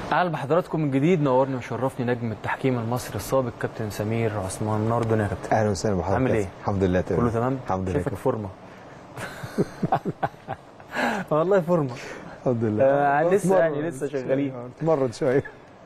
اهلا بحضراتكم من جديد نورني وشرفني نجم التحكيم المصري السابق كابتن سمير عثمان منور الدنيا يا كابتن اهلا وسهلا بحضرتك عامل ايه؟ الحمد لله تمام كله تمام الحمد لله شايفك فورمه والله فورمه الحمد لله آه لسه اتمرن يعني لسه شغالين اتمرن شويه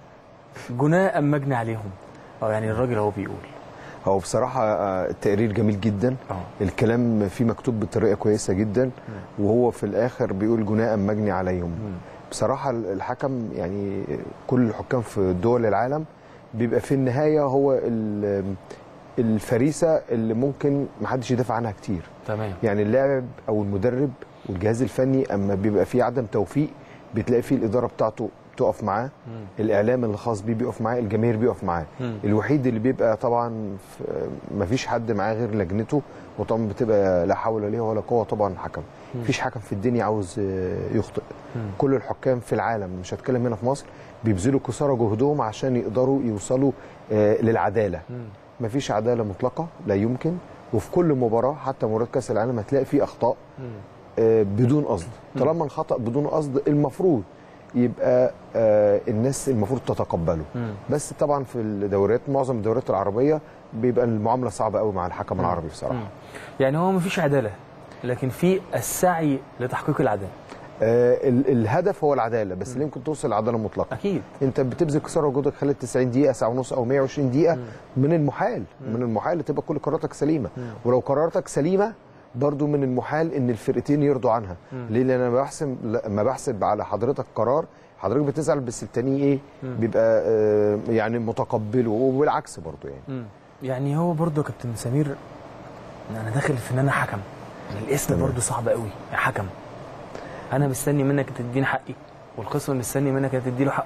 جناء مجني عليهم اه يعني الراجل اهو بيقول هو بصراحه آه، التقرير جميل جدا اه الكلام فيه مكتوب بطريقه كويسه جدا وهو في الاخر بيقول جناء مجني عليهم بصراحه الحكم يعني كل الحكام في دول العالم بيبقى في النهايه هو ال- الفريسه اللي ممكن محدش يدافع عنها كتير تمام يعني اللاعب او المدرب والجهاز الفني اما بيبقى فيه عدم توفيق بتلاقي فيه الاداره بتاعته تقف معاه مم. الاعلام الخاص بيه بيقف معاه الجماهير بيقف معاه مم. الوحيد اللي بيبقى طبعا ما فيش حد معاه غير لجنته وطبعا بتبقى لا حول ولا ولا قوه طبعا الحكم مفيش حكم في الدنيا عاوز آه، يخطئ مم. كل الحكام في العالم مش هتكلم هنا في مصر بيبذلوا قصارى جهدهم عشان يقدروا يوصلوا آه، للعداله مم. مفيش عداله مطلقه لا يمكن وفي كل مباراه حتى مباراه كاس العالم هتلاقي فيه اخطاء مم. آه، بدون قصد طالما الخطا بدون قصد المفروض يبقى آه، الناس المفروض تتقبله مم. بس طبعا في الدوريات معظم الدوريات العربيه بيبقى المعامله صعبه قوي مع الحكم العربي بصراحه مم. يعني هو مفيش عداله لكن في السعي لتحقيق العداله آه ال- الهدف هو العداله بس لا يمكن توصل لعداله مطلقه اكيد انت بتبذل قصارى وجهدك خلال 90 دقيقه ساعه ونص او 120 دقيقه من المحال من المحال تبقى كل قراراتك سليمه ولو قراراتك سليمه برضو من المحال ان الفرقتين يرضوا عنها ليه لان انا بحسب لما بحسب على حضرتك قرار حضرتك بتزعل بس التاني ايه بيبقى آه يعني متقبله وبالعكس برضو يعني مم. يعني هو برضه يا كابتن سمير إن انا داخل في ان انا حكم يعني الاسم تمام. برضه صعب قوي يا حكم انا مستني منك تديني حقي والخصم مستني منك تدي له حقه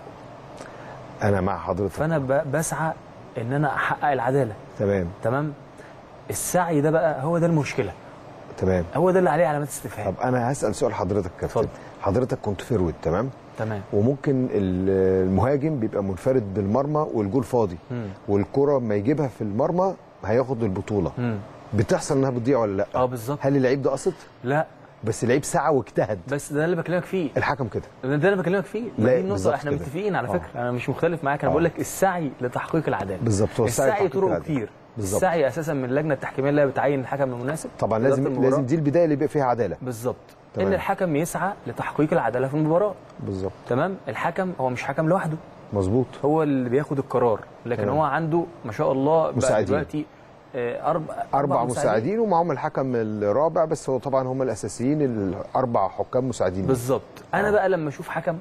انا مع حضرتك فانا ب- بسعى ان انا احقق العداله تمام تمام السعي ده بقى هو ده المشكله تمام هو ده اللي عليه علامات استفهام طب انا هسال سؤال حضرتك يا كابتن اتفضل. حضرتك كنت فيرود تمام تمام وممكن ال- المهاجم بيبقى منفرد بالمرمى والجول فاضي مم. والكره ما يجيبها في المرمى هياخد البطوله مم. بتحصل انها بتضيع ولا لا اه بالظبط هل اللعيب ده قصد لا بس اللعيب سعى واجتهد بس ده اللي بكلمك فيه الحكم كده ده اللي بكلمك فيه ما لا، دي النقطه بالظبط احنا كده. متفقين على آه. فكره انا مش مختلف معاك انا آه. بقول لك السعي لتحقيق العداله بالظبط هو السعي السعي لتحقيق طرقه العدالة. كتير بالظبط. السعي اساسا من اللجنه التحكيميه اللي هي بتعين الحكم المناسب طبعا إدارة لازم المباراة. لازم دي البدايه اللي بيبقى فيها عداله بالظبط تمام. ان الحكم يسعى لتحقيق العداله في المباراه بالظبط تمام الحكم هو مش حكم لوحده مظبوط هو اللي بياخد القرار لكن تمام. هو عنده ما شاء الله بقى مساعدين. دلوقتي آه، اربع اربع مساعدين ومعاهم الحكم الرابع بس هو طبعا هم الاساسيين الاربع حكام مساعدين بالظبط انا آه. بقى لما اشوف حكم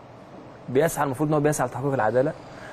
بيسعى المفروض ان هو بيسعى لتحقيق العداله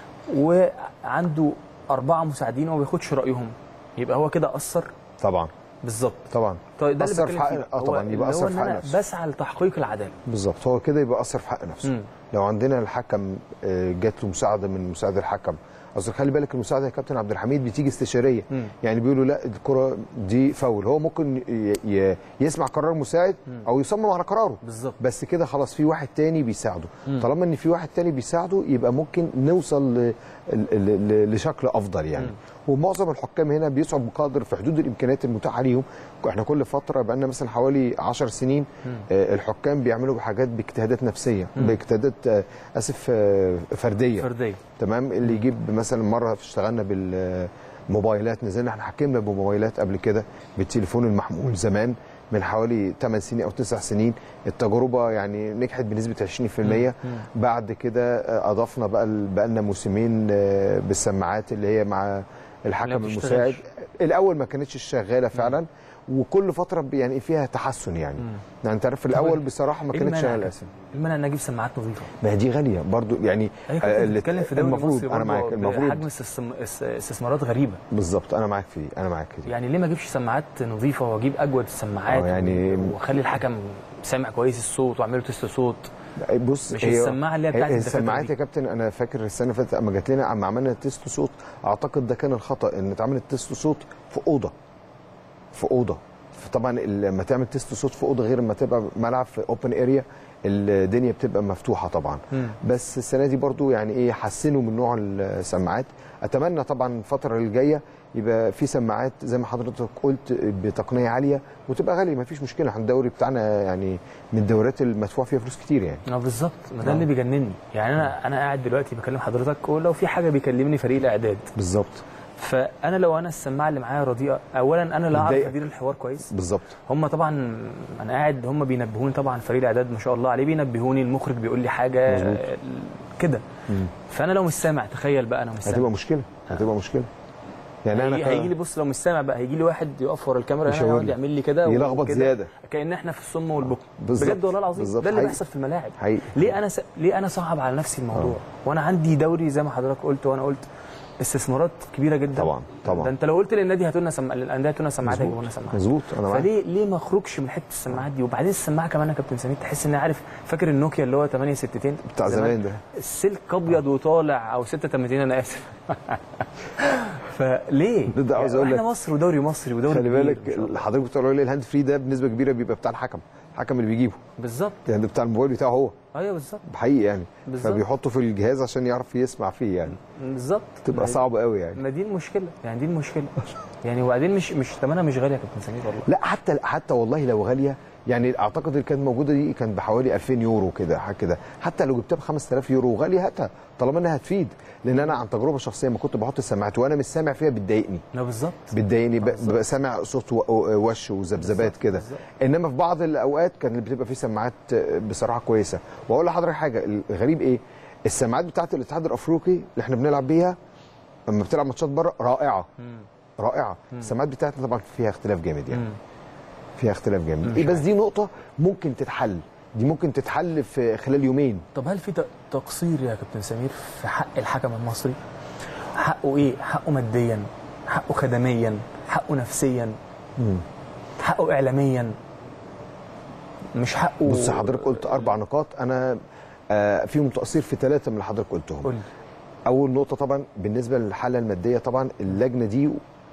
وعنده اربعه مساعدين وما بياخدش رايهم يبقى هو كده قصر طبعا بالظبط طبعا طيب ده اللي أثر في بتكلم حق- فيه آه هو طبعاً، يبقى اللي أثر هو في ان حق انا نفسه. بسعى لتحقيق العداله بالظبط هو كده يبقى اثر في حق نفسه مم. لو عندنا الحكم آه، جات له مساعده من مساعد الحكم اصل خلي بالك المساعده يا كابتن عبد الحميد بتيجي استشاريه مم. يعني بيقولوا لا الكره دي فاول هو ممكن ي- ي- يسمع قرار مساعد او يصمم على قراره بالظبط بس كده خلاص في واحد تاني بيساعده طالما ان في واحد تاني بيساعده يبقى ممكن نوصل ل... ل... ل... لشكل افضل يعني ومعظم الحكام هنا بيسعوا بقدر في حدود الامكانيات المتاحه ليهم احنا كل فتره بقى لنا مثلا حوالي 10 سنين آه الحكام بيعملوا حاجات باجتهادات نفسيه باجتهادات آه اسف آه فرديه فرديه تمام اللي يجيب مثلا مره اشتغلنا بالموبايلات نزلنا احنا حكمنا بموبايلات قبل كده بالتليفون المحمول زمان من حوالي 8 سنين او 9 سنين التجربه يعني نجحت بنسبه 20% بعد كده آه، اضفنا بقى بقى لنا موسمين آه، بالسماعات اللي هي مع لا الحكم بتشتغلش. المساعد الاول ما كانتش شغاله فعلا وكل فتره يعني فيها تحسن يعني يعني انت عارف في الاول بصراحه ما إيه كانتش المانع يا شغاله كابتن؟ المانع ان اجيب سماعات نظيفه ما هي دي غاليه برضو يعني ايوه آه، كنت اللي- بتتكلم في دوري المفروض مصري انا برضه معاك المفروض حجم استثم- اس- استثمارات غريبه بالظبط انا معاك فيه انا معاك في دي يعني ليه ما اجيبش سماعات نظيفه واجيب اجود السماعات آه، يعني- واخلي الحكم سامع كويس الصوت واعمل له تيست صوت بص مش السماعة اللي هي بتاعت الدكاترة السماعات دي. يا كابتن انا فاكر السنه اللي فاتت اما جات لنا اما عملنا تيست صوت اعتقد ده كان الخطا ان اتعملت تيست صوت في اوضه في اوضه طبعا لما تعمل تيست صوت في اوضه غير لما تبقى ملعب في اوبن اريا الدنيا بتبقى مفتوحه طبعا مم. بس السنه دي برضو يعني ايه حسنوا من نوع السماعات اتمنى طبعا الفتره الجايه يبقى في سماعات زي ما حضرتك قلت بتقنيه عاليه وتبقى غاليه ما فيش مشكله احنا الدوري بتاعنا يعني من الدوريات المدفوع فيها فلوس كتير يعني اه بالظبط ما ده آه. اللي بيجنني يعني انا انا قاعد دلوقتي بكلم حضرتك ولو في حاجه بيكلمني فريق الاعداد بالظبط فانا لو انا السماعه اللي معايا رديئه اولا انا لا اعرف متضايق. ادير الحوار كويس بالظبط هم طبعا انا قاعد هم بينبهوني طبعا فريق الاعداد ما شاء الله عليه بينبهوني المخرج بيقول لي حاجه مظبوط. آه، كده فانا لو مش سامع تخيل بقى انا مش سامع هتبقى مشكله هتبقى مشكله يعني انا هيجي, ك- هيجي لي بص لو مش سامع بقى هيجي لي واحد يقف ورا الكاميرا هنا يشاور يقعد لي. يعمل لي كده يلخبط وكده. زيادة. كان احنا في الصم والبكم بالظبط. بجد والله العظيم بالظبط. ده اللي حقيقي. بيحصل في الملاعب حقيقي. ليه انا س... ليه انا صعب على نفسي الموضوع وانا عندي دوري زي ما حضرتك قلت وانا قلت استثمارات كبيره جدا طبعا، طبعا. ده انت لو قلت للنادي هاتوا لنا سم... الانديه هاتوا لنا سماعات مظبوط. هيجيبوا لنا سماعات مظبوط انا معاك فليه ليه ما اخرجش من حته السماعات دي وبعدين السماعه كمان يا كابتن سمير تحس ان عارف فاكر النوكيا اللي هو 8 62 بتاع زمان ده السلك ابيض وطالع او 86 انا اسف فليه؟ ده عاوز أقول احنا لك- مصر ودوري مصري ودوري خلي كبير بالك ما شاء الله. حضرتك بتقول لي الهاند فري ده بنسبه كبيره بيبقى بتاع الحكم الحكم اللي بيجيبه بالظبط يعني ده بتاع الموبايل بتاعه هو ايوه بالظبط حقيقي يعني بالظبط. فبيحطه في الجهاز عشان يعرف يسمع فيه يعني بالظبط تبقى ما- صعبه قوي يعني ما دي المشكله يعني دي المشكله يعني وبعدين مش مش ثمنها مش غالي يا كابتن سمير والله لا حتى حتى والله لو غاليه يعني اعتقد اللي كانت موجوده دي كان بحوالي 2000 يورو كده حاجه كده حتى لو جبتها ب 5000 يورو غاليه هاتها طالما انها هتفيد لان انا عن تجربه شخصيه ما كنت بحط السماعات وانا مش سامع فيها بتضايقني لا بالظبط بتضايقني ب- بالظبط. ببقى سامع صوت و- و- وش وذبذبات بالظبط، كده بالظبط. انما في بعض الاوقات كان بتبقى في سماعات بصراحه كويسه واقول لحضرتك حاجه الغريب ايه السماعات بتاعت الاتحاد الافريقي اللي احنا بنلعب بيها لما بتلعب ماتشات بره رائعه رائعه السماعات بتاعتنا طبعا فيها اختلاف جامد يعني مم. فيها اختلاف جامد مش إيه بس دي نقطه ممكن تتحل دي ممكن تتحل في خلال يومين طب هل في ت- تقصير يا كابتن سمير في حق الحكم المصري؟ حقه ايه؟ حقه ماديا، حقه خدميا، حقه نفسيا، حقه اعلاميا مش حقه بص حضرتك قلت اربع نقاط انا آه فيهم تقصير في ثلاثه من اللي حضرتك قلتهم قول لي. اول نقطه طبعا بالنسبه للحاله الماديه طبعا اللجنه دي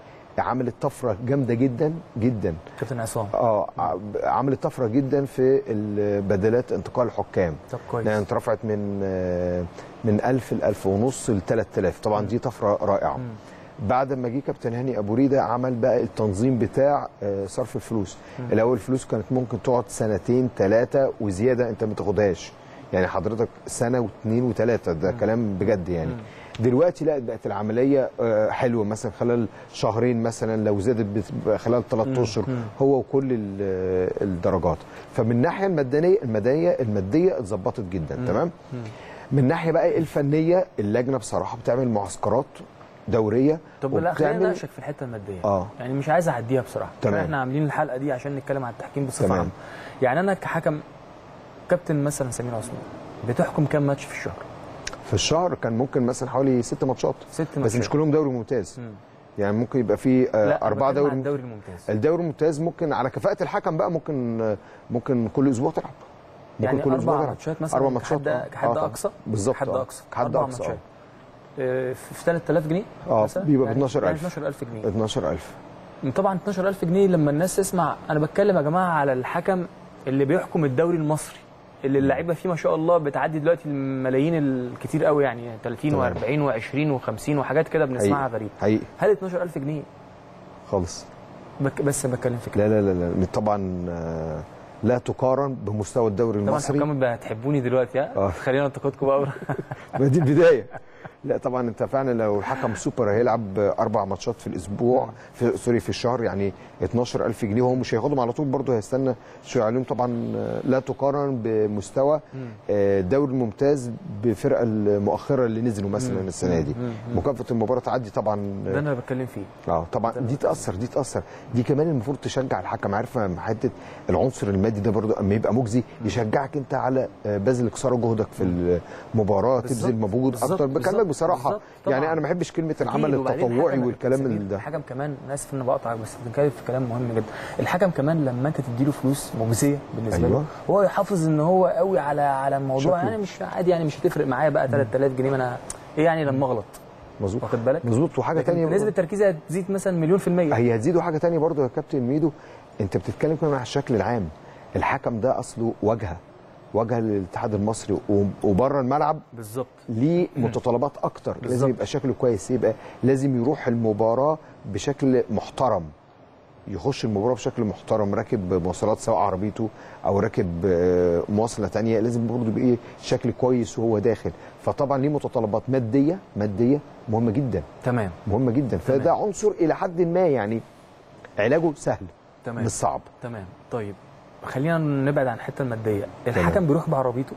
عملت طفره جامده جدا جدا كابتن عصام اه ع- عملت طفره جدا في ال- بدلات انتقال الحكام طب كويس يعني اترفعت من آه، من 1000 ل 1000 ونص ل 3000 طبعا دي طفره رائعه بعد ما جه كابتن هاني ابو ريده عمل بقى التنظيم بتاع آه، صرف الفلوس الاول الفلوس كانت ممكن تقعد سنتين ثلاثه وزياده انت ما تاخدهاش يعني حضرتك سنه واثنين وثلاثه ده كلام بجد يعني دلوقتي لا بقت العمليه آه، حلوه مثلا خلال شهرين مثلا لو زادت بتبقى خلال ثلاث اشهر هو وكل ال- الدرجات فمن الناحيه المدنيه المدنيه الماديه اتظبطت جدا تمام من ناحيه بقى الفنيه اللجنه بصراحه بتعمل معسكرات دوريه طب لا خلينا وبتعمل- نناقشك في الحته الماديه آه. يعني مش عايز اعديها بصراحه تمام. عشان احنا عاملين الحلقه دي عشان نتكلم عن التحكيم بصفه تمام. عامه يعني انا كحكم كابتن مثلا سمير عثمان بتحكم كام ماتش في الشهر؟ في الشهر كان ممكن مثلا حوالي ست ماتشات ست بس ماتشات. مش كلهم دوري ممتاز مم. يعني ممكن يبقى في آه، لا أربعة بتكلم عن دوري الدوري الممتاز الدوري الممتاز ممكن على كفاءة الحكم بقى ممكن آه، ممكن كل أسبوع تلعب ممكن يعني كل أسبوع اربع تلعب. ماتشات مثلا أربع ماتشات كحد, آه. كحد آه، طبعاً. اقصى بالظبط كحد آه. اقصى كحد أربع أقصى آه. ماتشات. آه، في 3000 جنيه آه، مثلاً؟ بيبقى ب يعني- 12,000. يعني 12000 جنيه 12000 طبعا 12000 جنيه لما الناس تسمع انا بتكلم يا جماعه على الحكم اللي بيحكم الدوري المصري اللي اللعيبه فيه ما شاء الله بتعدي دلوقتي الملايين الكتير قوي يعني 30 تمام. و40 و20 و50 وحاجات كده بنسمعها حقيقي. غريب حقيقي هل 12000 جنيه خالص بك بس بتكلم في كده لا لا لا, لا. طبعا آه، لا تقارن بمستوى الدوري طبعا المصري الحكام بقى هتحبوني دلوقتي ها آه. خلينا انتقدكم بقى ما دي البدايه لا طبعا انت فعلا لو الحكم سوبر هيلعب اربع ماتشات في الاسبوع في سوري في الشهر يعني 12000 جنيه وهو مش هياخدهم على طول برضه هيستنى شويه عليهم طبعا آه، لا تقارن بمستوى آه، الدوري الممتاز بفرقه المؤخره اللي نزلوا مثلا السنه دي مكافاه المباراه تعدي طبعا ده آه، انا بتكلم فيه اه طبعا دي تاثر دي تاثر دي كمان المفروض تشجع الحكم عارفه حته العنصر المادي ده برضو اما يبقى مجزي يشجعك انت على آه، بذل قصارى جهدك في المباراه بالظبط، تبذل مجهود بالظبط، اكتر بكلمك بالظبط، بصراحه بالظبط، طبعاً. يعني انا ما بحبش كلمه العمل أكيد، وبعدين التطوعي الحكم- والكلام سمير، ال- ده الحكم كمان انا اسف اني بقطعك بس بنتكلم في كلام مهم جدا الحكم كمان لما انت تديله فلوس مجزيه بالنسبه أيوة. له هو يحافظ ان هو قوي على على الموضوع شكله. يعني مش عادي يعني مش هتفرق معايا بقى 3000 جنيه ما انا ايه يعني لما اغلط مظبوط واخد بالك مظبوط وحاجه لكن تانية نسبه تركيزي هتزيد مثلا مليون في الميه هي هتزيد وحاجه تانية برضو يا كابتن ميدو انت بتتكلم كمان على الشكل العام الحكم ده اصله واجهه واجهه للاتحاد المصري و- وبره الملعب بالظبط ليه متطلبات اكتر بالظبط. لازم يبقى شكله كويس يبقى لازم يروح المباراه بشكل محترم يخش المباراه بشكل محترم راكب مواصلات سواء عربيته او راكب آه، مواصله تانية لازم برضه يبقى ايه شكل كويس وهو داخل فطبعا ليه متطلبات ماديه ماديه مهمه جدا تمام مهمه جدا فده عنصر الى حد ما يعني علاجه سهل تمام مش صعب تمام طيب خلينا نبعد عن الحته الماديه الحكم بيروح بعربيته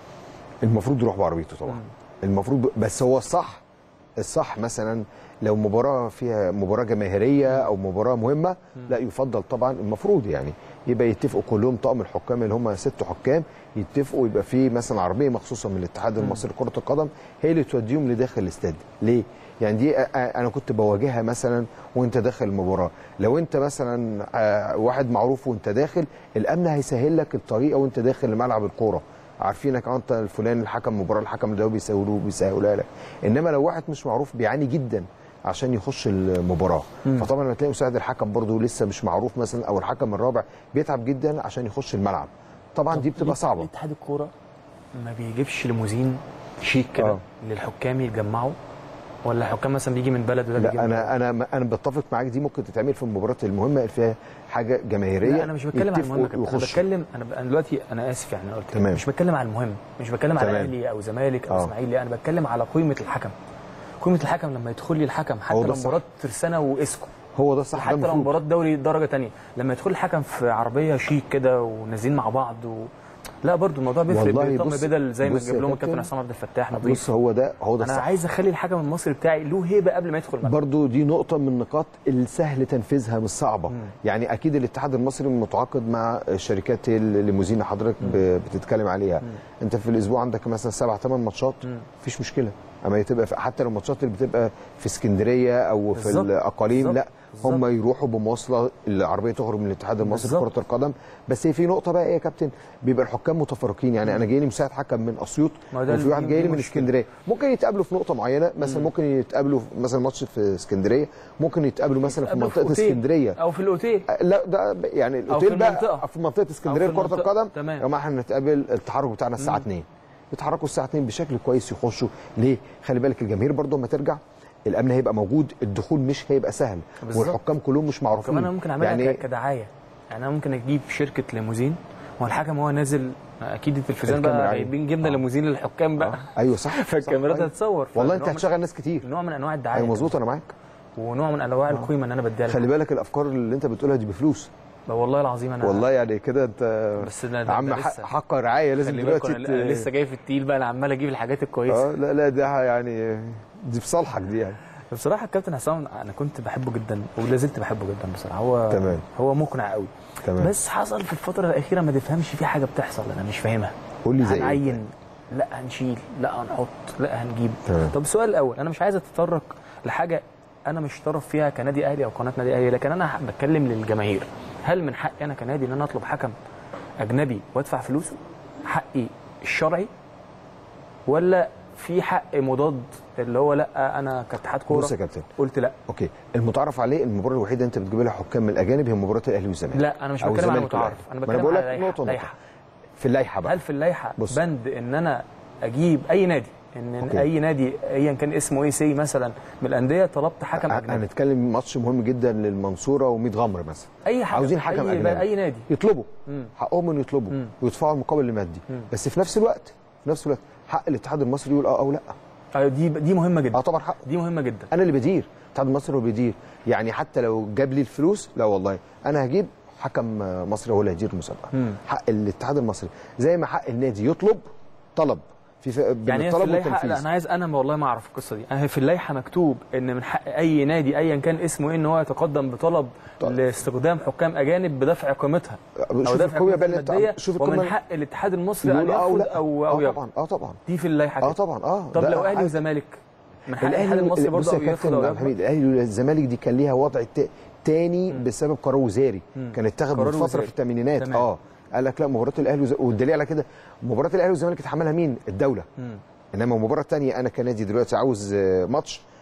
المفروض يروح بعربيته طبعا مم. المفروض ب... بس هو الصح الصح مثلا لو مباراه فيها مباراه جماهيريه او مباراه مهمه لا يفضل طبعا المفروض يعني يبقى يتفقوا كلهم طقم الحكام اللي هم ست حكام يتفقوا يبقى في مثلا عربيه مخصوصه من الاتحاد المصري لكره القدم هي اللي توديهم لداخل الاستاد ليه يعني دي أ- أ- انا كنت بواجهها مثلا وانت داخل المباراه لو انت مثلا آه، واحد معروف وانت داخل الامن هيسهل لك الطريقه وانت داخل لملعب الكوره عارفينك انت الفلان الحكم مباراه الحكم ده بيسهلوه بيسهلوها لك انما لو واحد مش معروف بيعاني جدا عشان يخش المباراه فطبعا لما تلاقي مساعد الحكم برضه لسه مش معروف مثلا او الحكم الرابع بيتعب جدا عشان يخش الملعب طبعا دي بتبقى ليه- صعبه ليه اتحاد الكوره ما بيجيبش ليموزين شيك كده آه. للحكام يتجمعوا ولا الحكام مثلا بيجي من بلد وده بيجي لا من انا انا انا بتفق معاك دي ممكن تتعمل في المباريات المهمه اللي فيها حاجه جماهيريه لا انا مش بتكلم عن يتفقوا المهم يا كابتن. انا ويخشوا. بتكلم انا ب- انا دلوقتي انا اسف يعني انا قلت كده. تمام. مش بتكلم عن المهم مش بتكلم على تمام. اهلي او زمالك او آه. اسماعيلي انا بتكلم على قيمه الحكم قيمه الحكم لما يدخل لي الحكم حتى هو ده لو صح. مباراه ترسانه واسكو هو ده صح ده حتى لو المفروض مباراه دوري درجه تانية لما يدخل الحكم في عربيه شيك كده ونازلين مع بعض و... لا برضو الموضوع بيفرق والله بيطقم بص- بدل زي ما بص يا جاب لهم كابتن، الكابتن عصام عبد الفتاح نظيف بص هو ده هو ده انا الصح عايز اخلي الحكم المصري بتاعي له هيبه قبل ما يدخل الملعب برضو دي نقطة من النقاط السهل تنفيذها مش صعبة يعني أكيد الاتحاد المصري متعاقد مع شركات الليموزين اللي حضرتك ب- بتتكلم عليها أنت في الأسبوع عندك مثلا سبع ثمان ماتشات مفيش مشكلة أما تبقى في حتى لو الماتشات اللي بتبقى في اسكندرية أو في بالظبط. الأقاليم بالظبط. لا بالظبط. هم يروحوا بمواصلة العربية تخرج من الاتحاد المصري بالظبط. لكرة القدم بس هي في نقطة بقى إيه يا كابتن بيبقى الحكام متفرقين يعني أنا جاي لي مساعد حكم من أسيوط ما هو ده وفي واحد دي- جاي دي لي من مشكلة. اسكندريه ممكن يتقابلوا في نقطه معينه مثلا ممكن يتقابلوا في- مثلا ماتش في اسكندريه ممكن يتقابلوا مثلا في قبل منطقه أوتيل اسكندريه او في الاوتيل لا ده ب- يعني في الاوتيل بقى المنطقة. في منطقه اسكندريه أو في لكره المنطقة. القدم تمام. يا جماعه احنا نتقابل التحرك بتاعنا الساعه 2 يتحركوا الساعه 2 بشكل كويس يخشوا ليه خلي بالك الجماهير برضو لما ترجع الامن هيبقى موجود الدخول مش هيبقى سهل بالظبط. والحكام كلهم مش معروفين كمان انا ممكن اعملها يعني يعني كدعايه يعني انا ممكن اجيب شركه ليموزين هو الحكم هو نازل اكيد التلفزيون الكاميرا بقى عليه. جايبين جبنا آه. ليموزين للحكام بقى ايوه صح صح، فالكاميرات أيوة. هتصور والله فنوع انت من- هتشغل ناس كتير نوع من انواع الدعايه ايوه مظبوط انا معاك ونوع من انواع القيمه ان انا بديها خلي بالك الافكار اللي انت بتقولها دي بفلوس لا والله العظيم انا والله يعني كده انت بس ده- ده- عم ده حق لسه. حق رعايه لازم خلي بالكم دلوقتي انا ت- لسه جاي في التقيل بقى انا عمال اجيب الحاجات الكويسه اه لا لا ده يعني دي في صالحك دي يعني بصراحه الكابتن حسام انا كنت بحبه جدا ولا زلت بحبه جدا بصراحه هو تمام. هو مقنع قوي تمام. بس حصل في الفتره الاخيره ما تفهمش في حاجه بتحصل انا مش فاهمها قول لي زي ايه هنعين لا هنشيل لا هنحط لا هنجيب تمام. طب السؤال الاول انا مش عايز اتطرق لحاجه انا مش طرف فيها كنادي اهلي او قناه نادي اهلي لكن انا بتكلم للجماهير هل من حقي انا كنادي ان انا اطلب حكم اجنبي وادفع فلوسه حقي الشرعي ولا في حق مضاد اللي هو لا انا كاتحاد كوره بص يا كابتن قلت لا اوكي المتعارف عليه المباراه الوحيده اللي انت بتجيب لها حكام من الاجانب هي مباراه الاهلي والزمالك لا انا مش أو بتكلم عن الزمالك المتعارف والأهلي. انا ما بتكلم بقول على لك لائحة- نقطه نقطه لائحه في اللائحه بقى هل في اللائحه بص. بند ان انا اجيب اي نادي ان أوكي. اي نادي ايا كان اسمه ايه سي مثلا من الانديه طلبت حكم ه- اجنبي هنتكلم ماتش مهم جدا للمنصوره وميت غمر مثلا اي حاجه عاوزين حكم أي, اجنبي اي نادي يطلبوا مم. حقهم ان يطلبوا مم. ويدفعوا المقابل المادي بس في نفس الوقت في نفس الوقت حق الاتحاد المصري يقول اه او لا أيوة دي دي مهمه اه جدا طبعا حقه دي مهمه جدا انا اللي بدير الاتحاد المصري هو بيدير يعني حتى لو جاب لي الفلوس لا والله انا هجيب حكم مصري هو اللي هيدير المسابقه مم. حق الاتحاد المصري زي ما حق النادي يطلب طلب في ف... يعني هي في بالطلب اللائحه لا والتنفيذ انا عايز انا والله ما اعرف القصه دي انا في اللائحه مكتوب ان من حق اي نادي ايا كان اسمه ايه ان هو يتقدم بطلب طيب. لاستخدام حكام اجانب بدفع قيمتها او شوف دفع القويه قيمتها بقى اللي انت الماديه شوف ومن القوه حق الاتحاد المصري ان يقول اه او يرفض لا او او اه يقبل طبعا اه طبعا دي في اللائحه اه كده. طبعا اه طب ده لو اهلي حاجة- وزمالك من حق الاتحاد الاهلي المصري بص برضه يا او يرفض كابتن او عبد يقبل الحميد الاهلي والزمالك دي كان ليها وضع ت- تاني بسبب قرار وزاري كان اتخذ قرار من فتره وزاري. في الثمانينات تمام. اه قال لك لا مباراه الاهلي وز- والدليل على كده مباراه الاهلي والزمالك اتحملها مين الدوله مم. انما المباراه الثانيه انا كنادي دلوقتي عاوز آه، ماتش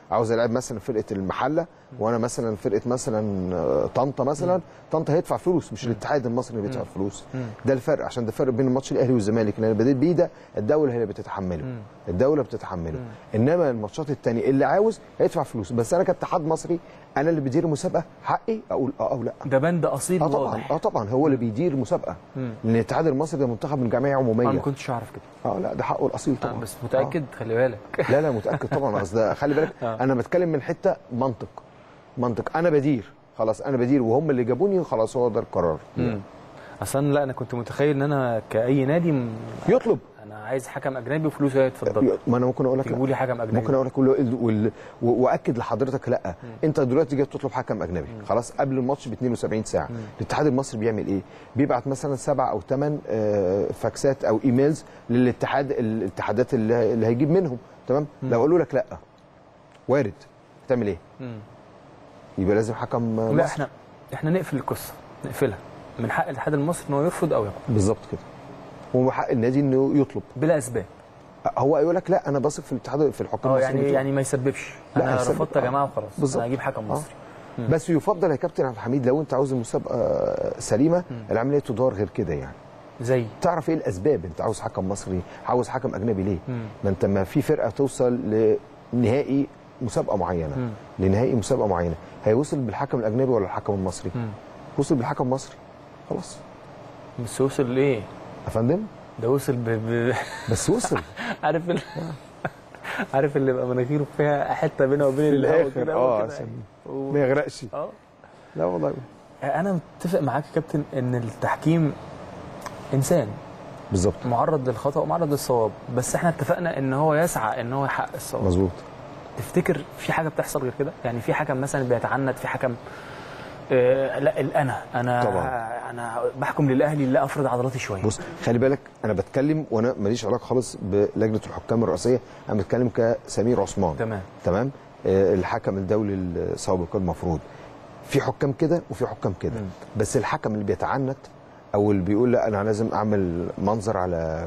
عاوز العب مثلا فرقه المحله وانا مثلا فرقه مثلا آه، طنطا مثلا طنطا هيدفع فلوس مش الاتحاد المصري اللي بيدفع فلوس ده الفرق عشان ده الفرق بين الماتش الاهلي والزمالك اللي انا بديت بيه ده الدوله هي اللي بتتحمله الدوله بتتحمله انما الماتشات الثانيه اللي عاوز هيدفع فلوس بس انا كاتحاد مصري انا اللي بدير المسابقه حقي اقول اه او لا ده بند اصيل اه طبعا واضح اه طبعا هو اللي بيدير المسابقه لان الاتحاد المصري ده منتخب من جمعيه انا ما عموميه كنتش اعرف كده اه لا ده حقه الاصيل آه، طبعا بس متاكد خلي بالك لا لا متاكد طبعا اصل ده خلي بالك آه. انا بتكلم من حته منطق منطق انا بدير خلاص انا بدير وهم اللي جابوني خلاص هو ده القرار مم. اصلا لا انا كنت متخيل ان انا كاي نادي م- يطلب انا عايز حكم اجنبي وفلوس هي اتفضل ما انا ممكن اقول لك جيبوا لا. لي حكم اجنبي ممكن اقول لك وال- وال- و- واكد لحضرتك لا انت دلوقتي جاي تطلب حكم اجنبي خلاص قبل الماتش ب 72 ساعه الاتحاد المصري بيعمل ايه بيبعت مثلا سبع او ثمان فاكسات او ايميلز للاتحاد الاتحادات اللي اللي هيجيب منهم تمام لو قالوا لك لا وارد تعمل ايه مم. يبقى لازم حكم لا مصري. احنا احنا نقفل القصه نقفلها من حق الاتحاد المصري ان هو يرفض او يقبل بالظبط كده ومن حق النادي انه يطلب بلا اسباب هو يقول لك لا انا بثق في الاتحاد في الحكام اه المصريين يعني بتوعي. يعني ما يسببش لا، انا يسبب. رفضت يا آه. جماعه وخلاص بالظبط. انا هجيب حكم آه. مصري بس يفضل يا كابتن عبد الحميد لو انت عاوز المسابقه سليمه العمليه تدار غير كده يعني زي تعرف ايه الاسباب انت عاوز حكم مصري عاوز حكم اجنبي ليه مم. ما انت ما في فرقه توصل لنهائي مسابقه معينه مم. لنهائي مسابقه معينه هيوصل بالحكم الاجنبي ولا الحكم المصري مم. وصل بالحكم المصري خلاص بس وصل لايه؟ يا فندم ده وصل ب... ب... بس وصل عارف ال... عارف اللي بقى مناخيره فيها حته بينه وبين الهواء كده اه هو كده عشان و- ما يغرقش اه لا والله انا متفق معاك يا كابتن ان التحكيم انسان بالظبط معرض للخطا ومعرض للصواب بس احنا اتفقنا ان هو يسعى ان هو يحقق الصواب مظبوط تفتكر في حاجه بتحصل غير كده يعني في حكم مثلا بيتعنت في حكم آه لا الانا انا طبعا. انا بحكم للاهلي لا افرض عضلاتي شويه بص خلي بالك انا بتكلم وانا ماليش علاقه خالص بلجنه الحكام الرئاسيه انا بتكلم كسمير عثمان تمام تمام آه، الحكم الدولي السابق المفروض في حكام كده وفي حكام كده مم. بس الحكم اللي بيتعنت او اللي بيقول لا انا لازم اعمل منظر على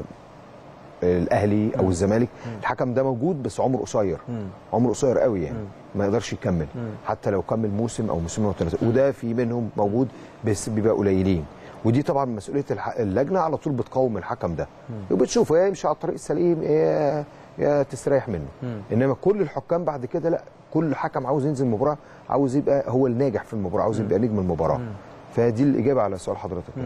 الاهلي او الزمالك الحكم ده موجود بس عمره قصير مم. عمره قصير قوي يعني ما يقدرش يكمل مم. حتى لو كمل موسم او موسمين او ثلاثه وده في منهم موجود بس بيبقى قليلين ودي طبعا مسؤوليه الح- اللجنه على طول بتقوم الحكم ده وبتشوفه يا يمشي على الطريق السليم يا يا تستريح منه مم. انما كل الحكام بعد كده لا كل حكم عاوز ينزل مباراه عاوز يبقى هو الناجح في المباراه عاوز يبقى نجم المباراه فدي الاجابه على سؤال حضرتك يعني.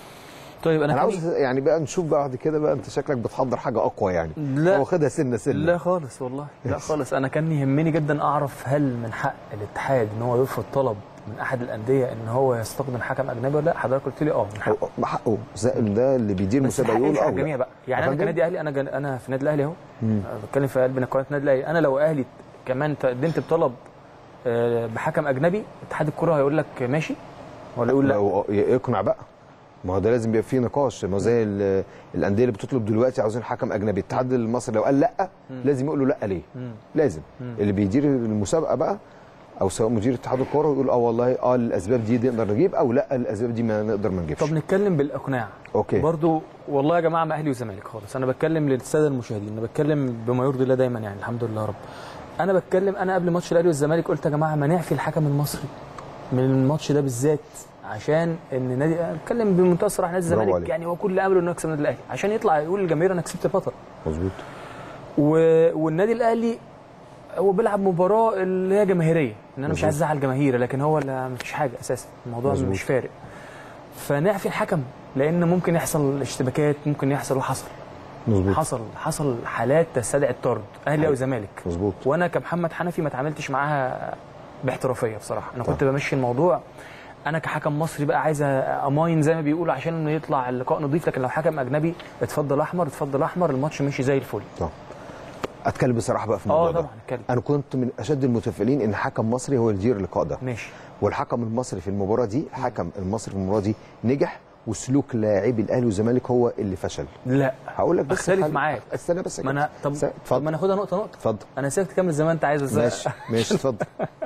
طيب انا انا كان- عاوز يعني بقى نشوف بعد كده بقى انت شكلك بتحضر حاجه اقوى يعني لا. واخدها سنه سنه لا خالص والله لا بس. خالص انا كان يهمني جدا اعرف هل من حق الاتحاد ان هو يرفض طلب من احد الانديه ان هو يستخدم حكم اجنبي ولا لا حضرتك قلت لي اه من حقه هو- ما حقه زائم ده اللي بيدير بس المسابقه الحق يقول يمشي على اه الجميع لا. بقى يعني انا أفندم؟ كنادي اهلي انا جن... انا في النادي الاهلي اهو أنا بتكلم في قلب قناه النادي الاهلي انا لو اهلي كمان تقدمت بطلب آه، بحكم اجنبي اتحاد الكره هيقول لك ماشي ولا يقول لا لو يقنع بقى ما هو ده لازم يبقى فيه نقاش ما هو زي ال- الانديه اللي بتطلب دلوقتي عاوزين حكم اجنبي الاتحاد المصري لو قال لا لازم يقول له لا ليه مم. لازم اللي بيدير المسابقه بقى او سواء مدير اتحاد الكوره يقول اه والله اه الاسباب دي نقدر نجيب او لا الاسباب دي ما نقدر ما نجيبش طب نتكلم بالاقناع اوكي برضو والله يا جماعه ما اهلي وزمالك خالص انا بتكلم للساده المشاهدين انا بتكلم بما يرضي الله دايما يعني الحمد لله رب انا بتكلم انا قبل ماتش الاهلي والزمالك قلت يا جماعه ما نعفي الحكم المصري من الماتش ده بالذات عشان ان نادي أنا بتكلم بمنتهى الصراحه نادي برافو الزمالك عليك. يعني هو كل امله انه يكسب النادي الاهلي عشان يطلع يقول للجماهير انا كسبت البطل مظبوط و... والنادي الاهلي هو بيلعب مباراه اللي هي جماهيريه ان انا مش مظبوط. عايز ازعل جماهير لكن هو لا مفيش حاجه اساسا الموضوع مظبوط. مش فارق فنعفي الحكم لان ممكن يحصل اشتباكات ممكن يحصل وحصل مظبوط حصل حصل حالات تستدعي الطرد اهلي او زمالك مظبوط وانا كمحمد حنفي ما اتعاملتش معاها باحترافيه بصراحه انا كنت بمشي الموضوع انا كحكم مصري بقى عايز اماين زي ما بيقولوا عشان انه يطلع اللقاء نظيف لكن لو حكم اجنبي اتفضل احمر اتفضل احمر الماتش مشي زي الفل طبعا اتكلم بصراحه بقى في الموضوع اه ده طبعا اتكلم انا كنت من اشد المتفائلين ان حكم مصري هو اللي يدير اللقاء ده ماشي والحكم المصري في المباراه دي الحكم المصري في المباراه دي نجح وسلوك لاعبي الاهلي والزمالك هو اللي فشل لا هقول لك بس أختلف خلي- معاك. استنى بس يا ما انا كابتن. طب س- طب اتفضل ما ناخدها نقطه نقطه اتفضل انا سيبك تكمل زي ما انت عايز بس ماشي ماشي اتفضل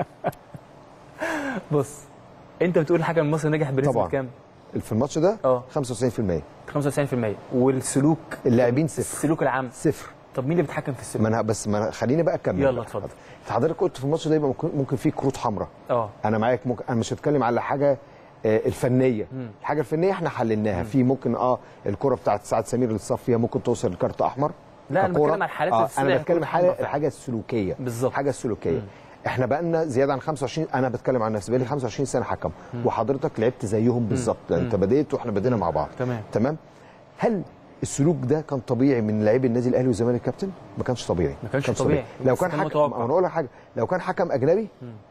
بص انت بتقول الحكم المصري نجح بنسبه طبعا. كام؟ في الماتش ده اه 95% 95% والسلوك اللاعبين صفر السلوك العام صفر طب مين اللي بيتحكم في السلوك ما انا بس ما أنا خليني بقى اكمل يلا اتفضل. حضرتك قلت في الماتش ده يبقى ممكن, ممكن فيه كروت حمراء اه انا معاك ممكن انا مش هتكلم على حاجه آه، الفنيه الحاجه الفنيه احنا حللناها في ممكن اه الكره بتاعت سعد سمير اللي اتصاب فيها ممكن توصل لكارت احمر لا، أنا ككرة. بتكلم على الحالات آه السريعة، انا بتكلم كرة حاجه حمراء فعلا. الحاجه السلوكيه بالظبط. الحاجه السلوكيه احنا بقى لنا زياده عن 25 انا بتكلم عن نفسي بقى لي 25 سنه حكم وحضرتك لعبت زيهم بالظبط انت بديت واحنا بدينا مع بعض تمام. تمام هل السلوك ده كان طبيعي من لاعبي النادي الاهلي والزمالك كابتن ما كانش طبيعي ما كانش طبيعي. لو بس كان كان حكم متوقع. انا اقول لك حاجه لو كان حكم اجنبي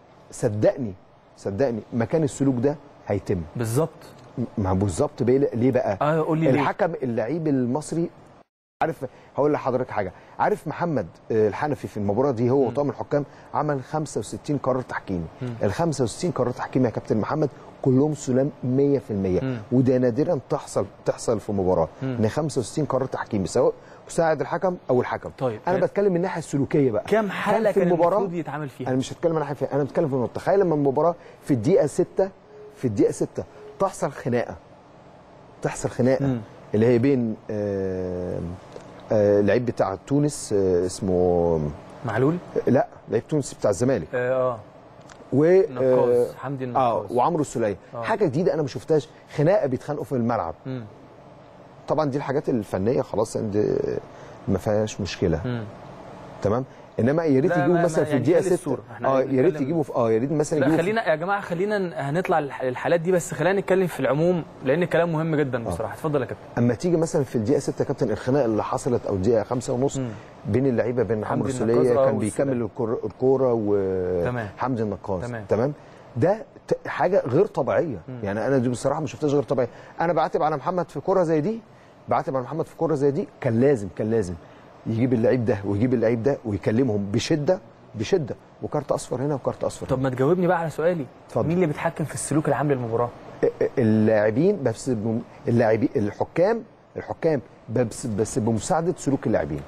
صدقني صدقني مكان السلوك ده هيتم بالظبط ما بالظبط بيه- ليه بقى اه قول لي ليه الحكم اللعيب المصري عارف هقول لحضرتك حاجه عارف محمد آه، الحنفي في المباراه دي هو وطاقم الحكام عمل 65 قرار تحكيمي ال 65 قرار تحكيمي يا كابتن محمد كلهم سلام 100% وده نادرا تحصل تحصل في مباراه ان 65 قرار تحكيمي سواء مساعد الحكم او الحكم طيب. انا بتكلم من الناحيه السلوكيه بقى كام حاله في كان المباراة- المفروض يتعامل فيها انا مش هتكلم عن ناحيه انا بتكلم في النقطه تخيل لما المباراه في الدقيقه 6 في الدقيقه 6 تحصل خناقه تحصل خناقه مم. اللي هي بين آه، آه، لعيب بتاع تونس آه، اسمه معلول لا لعيب تونس بتاع الزمالك اه, آه. و نقاز آه، حمدي اه النقاز وعمرو السوليه آه. حاجه جديده انا ما شفتهاش خناقه بيتخانقوا في الملعب مم. طبعا دي الحاجات الفنيه خلاص عند ما فيهاش مشكله مم. تمام انما يا ريت لا، يجيبوا ما- مثلا ما- في يعني الدقيقه خلي 6 الصورة. إحنا اه يا ريت بنتكلم- يجيبوا في اه يا ريت مثلا لا يجيبوا في- خلينا يا جماعه خلينا ن- هنطلع الح- الحالات دي بس خلينا نتكلم في العموم لان الكلام مهم جدا بصراحه اتفضل يا كابتن اما تيجي مثلا في الدقيقه 6 يا كابتن الخناقه اللي حصلت او الدقيقه 5 ونص بين اللعيبه بين عمرو حمدي السوليه النقاز، آه، كان والسولية. بيكمل الكر- الكوره تمام. وحمدي النقاز تمام. تمام ده ت- حاجه غير طبيعيه يعني انا دي بصراحه ما شفتهاش غير طبيعيه انا بعاتب على محمد في كوره زي دي بعاتب على محمد في كوره زي دي كان لازم كان لازم يجيب اللعيب ده ويجيب اللعيب ده ويكلمهم بشده بشده وكارت اصفر هنا وكارت اصفر طب ما تجاوبني بقى على سؤالي اتفضل. مين اللي بيتحكم في السلوك العام للمباراه اللاعبين بس بم- اللاعبين الحكام الحكام بس بس بمساعده سلوك اللاعبين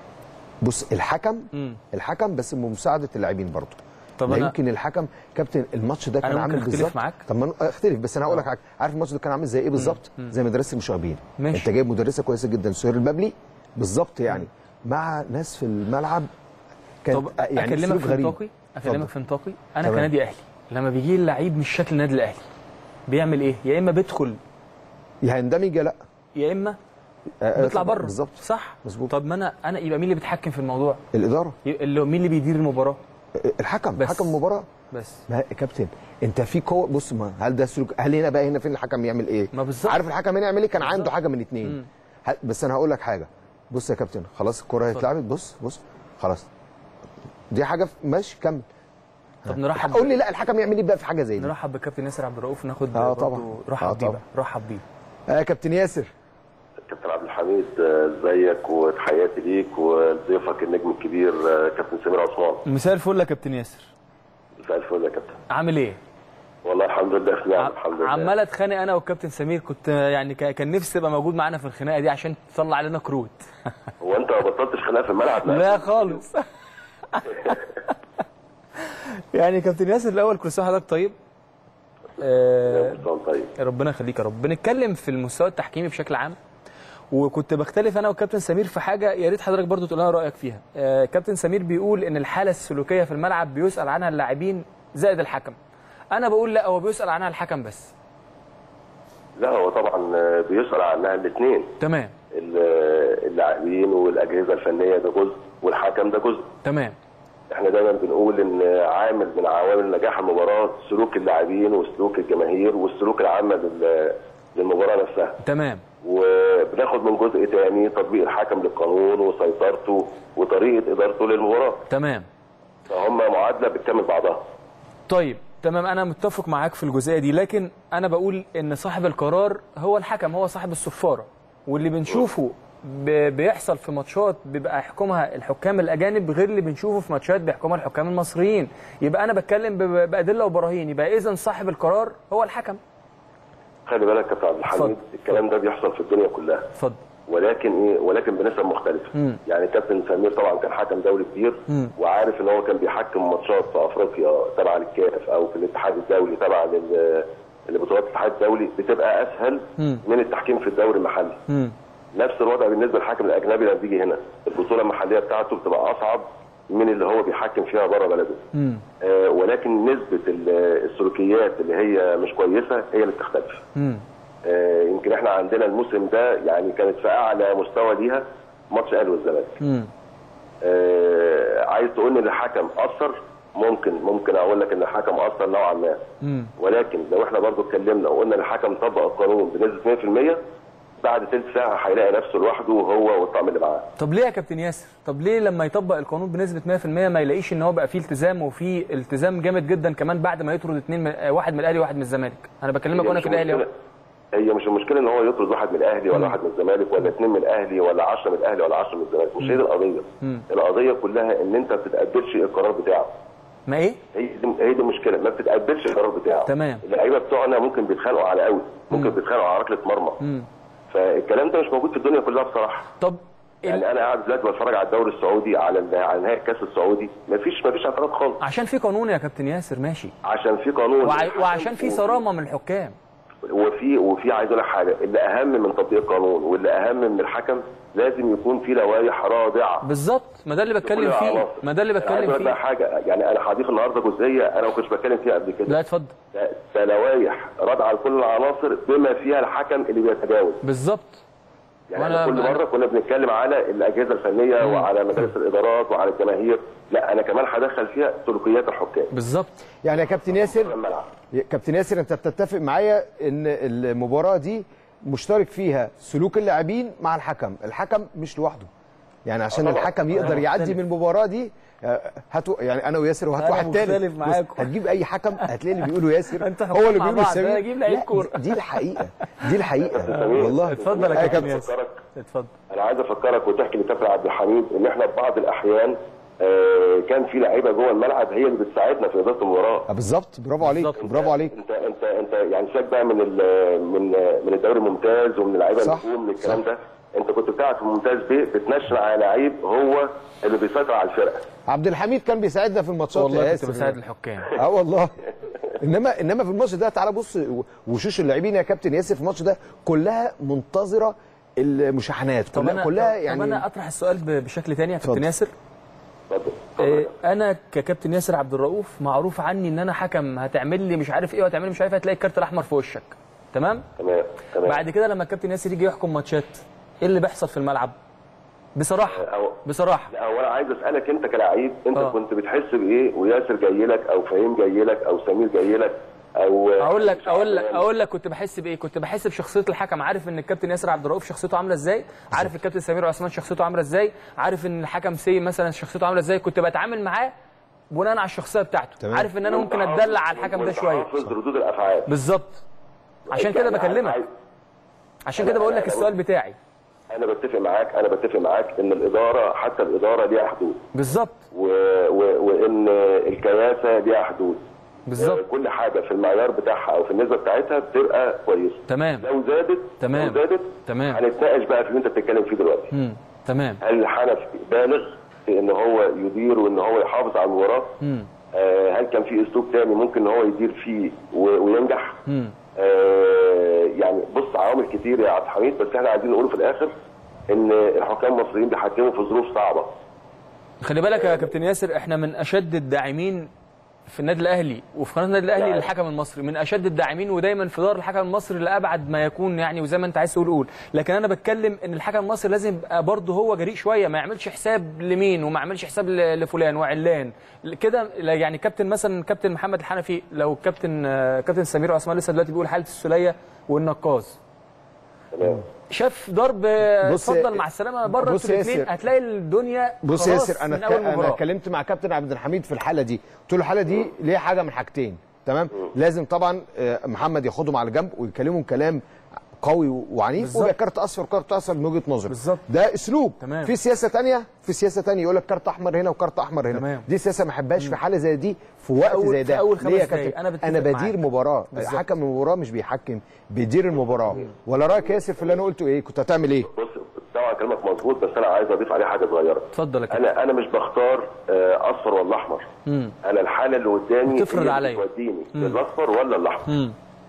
بص الحكم مم. الحكم بس بمساعده اللاعبين برضه طب لا أنا- يمكن الحكم كابتن الماتش ده كان أنا عامل ممكن أختلف بالظبط معاك؟ طب ما أنا اختلف بس انا هقول لك حاجه عارف الماتش ده كان عامل زي ايه بالظبط زي مدرسه المشاغبين ماشي. انت جايب مدرسه كويسه جدا سهير البابلي بالظبط يعني مع ناس في الملعب كان طب يعني اكلمك سلوك في غريب نطاقي اكلمك اتفضل. في نطاقي انا تمام. كنادي اهلي لما بيجي لي لعيب مش شكل النادي الاهلي بيعمل ايه يا اما بيدخل يا هيندمج يا لا يا اما آه، بيطلع آه، بره بالظبط صح مظبوط. طب ما انا انا يبقى مين اللي بيتحكم في الموضوع الاداره ي- اللي مين اللي بيدير المباراه الحكم بس. حكم المباراه بس ما يا كابتن انت في قوه بص ما هل ده سلوك هل هنا بقى هنا فين الحكم يعمل ايه ما بالظبط. عارف الحكم هنا يعمل ايه كان عنده بالظبط. حاجه من اتنين هل- بس انا هقول لك حاجه بص يا كابتن خلاص الكره اتفضل. اتلعبت بص بص خلاص دي حاجه في- ماشي كمل طب نرحب قول لي لا الحكم يعمل ايه بقى في حاجه زي دي نرحب بكابتن ياسر عبد الرؤوف ناخد آه برضو- طبعا. رحب آه بيه طبعا. بقى رحب بيه آه يا كابتن ياسر كابتن عبد الحميد آه، ازيك وتحياتي ليك ولضيفك النجم الكبير آه، كابتن سمير عثمان مساء الفل يا كابتن ياسر مساء الفل يا كابتن عامل ايه والله الحمد لله في نعم الحمد لله عمال اتخانق انا والكابتن سمير كنت يعني ك- كان نفسي تبقى موجود معانا في الخناقه دي عشان تطلع علينا كروت هو انت ما بطلتش خناقه في الملعب لا خالص يعني كابتن ياسر الاول كل سنه وحضرتك طيب آه حسام طيب ربنا يخليك يا رب بنتكلم في المستوى التحكيمي بشكل عام وكنت بختلف انا والكابتن سمير في حاجه يا ريت حضرتك برضو تقول لنا رايك فيها آه كابتن سمير بيقول ان الحاله السلوكيه في الملعب بيسال عنها اللاعبين زائد الحكم انا بقول لا هو بيسال عنها الحكم بس لا هو طبعا آه، بيسأل عنها الاثنين تمام اللاعبين والاجهزه الفنيه ده جزء والحكم ده جزء تمام احنا دايما بنقول ان عامل من عوامل نجاح المباراه سلوك اللاعبين وسلوك الجماهير والسلوك العامه لل- للمباراه نفسها تمام وبناخد من جزء تاني تطبيق الحكم للقانون وسيطرته وطريقه ادارته للمباراه تمام فهم معادله بتكمل بعضها طيب تمام انا متفق معاك في الجزئيه دي لكن انا بقول ان صاحب القرار هو الحكم هو صاحب الصفاره واللي بنشوفه ب- بيحصل في ماتشات بيبقى يحكمها الحكام الاجانب غير اللي بنشوفه في ماتشات بيحكمها الحكام المصريين يبقى انا بتكلم ب- بادله وبراهين يبقى اذا صاحب القرار هو الحكم خلي بالك يا كابتن عبد الحميد اتفضل. الكلام ده بيحصل في الدنيا كلها اتفضل ولكن ايه ولكن بنسب مختلفه يعني كابتن سمير طبعا كان حكم دولي كبير وعارف ان هو كان بيحكم ماتشات في افريقيا تبع للكاف او في الاتحاد الدولي تبع لل- لبطولات الاتحاد الدولي بتبقى اسهل من التحكيم في الدوري المحلي مم. نفس الوضع بالنسبه للحكم الاجنبي لما بيجي هنا البطوله المحليه بتاعته بتبقى اصعب من اللي هو بيحكم فيها بره بلده آه ولكن نسبه ال- السلوكيات اللي هي مش كويسه هي اللي بتختلف آه يمكن احنا عندنا الموسم ده يعني كانت في اعلى مستوى ليها ماتش الاهلي والزمالك آه عايز تقول ان الحكم اثر ممكن ممكن اقول لك ان الحكم اثر نوعا ما ولكن لو احنا برضو اتكلمنا وقلنا ان الحكم طبق القانون بنسبه 100% بعد ثلث ساعه هيلاقي نفسه لوحده هو والطاقم اللي معاه طب ليه يا كابتن ياسر طب ليه لما يطبق القانون بنسبه 100% ما يلاقيش ان هو بقى فيه التزام وفيه التزام جامد جدا كمان بعد ما يطرد اثنين من... آه، واحد من الاهلي وواحد من الزمالك انا بكلمك هي وانا مش في الاهلي أهو. المشكلة- هي مش المشكله ان هو يطرد واحد من الاهلي ولا واحد من الزمالك ولا اثنين من الاهلي ولا 10 من الاهلي ولا 10 من الزمالك مش هي دي القضيه القضيه كلها ان انت ما بتتقبلش القرار بتاعه ما ايه هي دي هي دي المشكله ما بتتقبلش القرار بتاعه تمام. اللعيبه بتوعنا ممكن بيتخانقوا على قوي ممكن بيتخانقوا على ركله مرمى فالكلام ده مش موجود في الدنيا كلها بصراحه طب ال... يعني انا قاعد دلوقتي بتفرج على الدوري السعودي على ال- على نهائي الكاس السعودي مفيش مفيش اعتراض خالص عشان في قانون يا كابتن ياسر ماشي عشان في قانون وع... وعشان في صرامه من الحكام وفي وفي عايز اقول لك حاجه اللي اهم من تطبيق القانون واللي اهم من الحكم لازم يكون في لوائح رادعه بالظبط ما ده اللي بتكلم كل فيه العناصر. ما ده اللي أنا عايز بتكلم أقول لك بقى فيه حاجه يعني انا هضيف النهارده جزئيه انا ما كنتش بتكلم فيها قبل كده لا اتفضل ده- ده لوائح رادعه لكل العناصر بما فيها الحكم اللي بيتجاوز بالظبط يعني وأنا- احنا كل أنا- مره كنا بنتكلم على الاجهزه الفنيه وعلى مجالس الادارات وعلى الجماهير لا انا كمان هدخل فيها سلوكيات الحكام بالظبط يعني يا كابتن ياسر في الملعب يا كابتن ياسر انت بتتفق معايا ان المباراه دي مشترك فيها سلوك اللاعبين مع الحكم الحكم مش لوحده يعني عشان طبعا. الحكم يقدر أنا يعدي مختلف. من المباراه دي آه، هاتوا يعني انا وياسر وهات أنا واحد تاني مختلف بص، معاكم. هتجيب اي حكم هتلاقي اللي بيقولوا ياسر أنت هو اللي مع بيقولوا بعض، سمير أنا أجيب لعيب لا، كورة. دي الحقيقه دي الحقيقه سمير. والله اتفضل يا آه، كابتن ياسر افكرك اتفضل انا عايز افكرك وتحكي لكابتن عبد الحميد ان احنا في بعض الاحيان آه، كان في لعيبه جوه الملعب هي اللي بتساعدنا في اداره المباراه آه، بالظبط برافو عليك بالظبط. برافو عليك انت انت انت يعني سيبك بقى من ال- من من الدوري الممتاز ومن اللعيبه صح. النجوم من الكلام ده انت كنت بتلعب في الممتاز بيه بتنشن على لعيب هو اللي بيسيطر على الفرقه عبد الحميد كان بيساعدنا في الماتشات يا والله كنت ياسر. بساعد الحكام اه والله انما انما في الماتش ده تعالى بص وشوش اللاعبين يا كابتن ياسر في الماتش ده كلها منتظره المشاحنات طب كلها انا كلها طب يعني انا اطرح السؤال ب- بشكل تاني يا كابتن اتفضل. ياسر اتفضل إيه، اتفضل. انا ككابتن ياسر عبد الرؤوف معروف عني ان انا حكم هتعمل لي مش عارف ايه وهتعمل لي مش عارف إيه، هتلاقي الكارت الاحمر في وشك تمام تمام تمام بعد كده لما الكابتن ياسر يجي يحكم ماتشات ايه اللي بيحصل في الملعب بصراحه أو- بصراحه لا هو انا عايز اسالك انت كلاعب انت آه. كنت بتحس بايه وياسر جاي لك او فهيم جاي لك او سمير جاي لك او اقول لك مش اقول لك عارف. اقول لك كنت بحس بايه كنت بحس بشخصيه الحكم عارف ان الكابتن ياسر عبد الرؤوف شخصيته عامله ازاي عارف الكابتن سمير عثمان شخصيته عامله ازاي عارف ان الحكم سي مثلا شخصيته عامله ازاي كنت بتعامل معاه بناء على الشخصيه بتاعته تمام. عارف ان انا وانت ممكن حافظ- اتدلع على الحكم ده وانت شويه حافظ ردود الافعال بالظبط عشان كده يعني بكلمك عايز- عشان كده بقول لك السؤال بتاعي انا بتفق معاك انا بتفق معاك ان الاداره حتى الاداره ليها حدود بالظبط و... و... وان الكياسه ليها حدود بالظبط كل حاجه في المعيار بتاعها او في النسبه بتاعتها بتبقى كويسه تمام لو زادت تمام. لو زادت تمام. هنتناقش بقى في اللي انت بتتكلم فيه دلوقتي امم تمام هل الحنف بالغ في ان هو يدير وان هو يحافظ على المباراه آه هل كان في اسلوب تاني ممكن ان هو يدير فيه و... وينجح امم آه يعني بص عوامل كتير يا عبد الحميد بس احنا عايزين نقوله في الاخر ان الحكام المصريين بيحكموا في ظروف صعبه خلي بالك يا كابتن ياسر احنا من اشد الداعمين في النادي الاهلي وفي قناه النادي الاهلي نعم. للحكم المصري من اشد الداعمين ودايما في دار الحكم المصري لابعد ما يكون يعني وزي ما انت عايز تقول قول لكن انا بتكلم ان الحكم المصري لازم يبقى برضه هو جريء شويه ما يعملش حساب لمين وما يعملش حساب ل- لفلان وعلان كده لا يعني كابتن مثلا كابتن محمد الحنفي لو كابتن آه، كابتن سمير عثمان لسه دلوقتي بيقول حاله السوليه والنقاز تمام شاف ضرب بص- اتفضل مع السلامه بره بص انتوا يا الاثنين ياسر. هتلاقي الدنيا بص يا خلاص ياسر انا من اول انا مباراه اتكلمت مع كابتن عبد الحميد في الحاله دي قلت له الحاله دي ليها حاجه من حاجتين تمام لازم طبعا آه، محمد ياخدهم على جنب ويكلمهم كلام قوي وعنيف بالظبط. ويبقى كارت اصفر كارت اصفر من وجهه نظري بالظبط. ده اسلوب تمام. في سياسه تانية في سياسه تانية يقول لك كارت احمر هنا وكارت احمر هنا تمام. دي سياسه ما احبهاش في حاله زي دي في وقت أول- زي في ده أول ليه يا خمس دقايق. كابتن أنا بتفق انا بدير معاك. مباراه بالظبط. حكم المباراه مش بيحكم بيدير المباراه ولا رايك يا ياسر في اللي انا قلته ايه كنت هتعمل ايه بص طبعا كلامك مظبوط بس انا عايز اضيف عليه حاجه صغيره اتفضل يا كابتن انا انا مش بختار آه، اصفر ولا احمر انا الحاله اللي قدامي بتفرض هي اللي عليا. بتوديني للاصفر ولا الاحمر